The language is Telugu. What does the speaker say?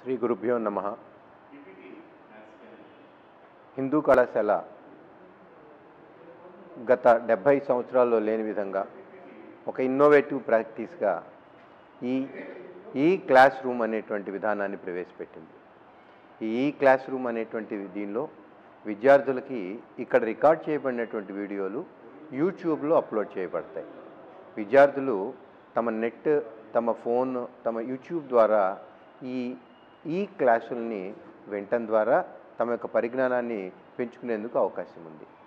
శ్రీ గురుభ్యో నమ హిందూ కళాశాల గత డెబ్భై సంవత్సరాల్లో లేని విధంగా ఒక ఇన్నోవేటివ్ ప్రాక్టీస్గా ఈ ఈ క్లాస్ రూమ్ అనేటువంటి విధానాన్ని ప్రవేశపెట్టింది ఈ ఈ క్లాస్ రూమ్ అనేటువంటి దీనిలో విద్యార్థులకి ఇక్కడ రికార్డ్ చేయబడినటువంటి వీడియోలు యూట్యూబ్లో అప్లోడ్ చేయబడతాయి విద్యార్థులు తమ నెట్ తమ ఫోన్ తమ యూట్యూబ్ ద్వారా ఈ ఈ క్లాసుల్ని వినటం ద్వారా తమ యొక్క పరిజ్ఞానాన్ని పెంచుకునేందుకు అవకాశం ఉంది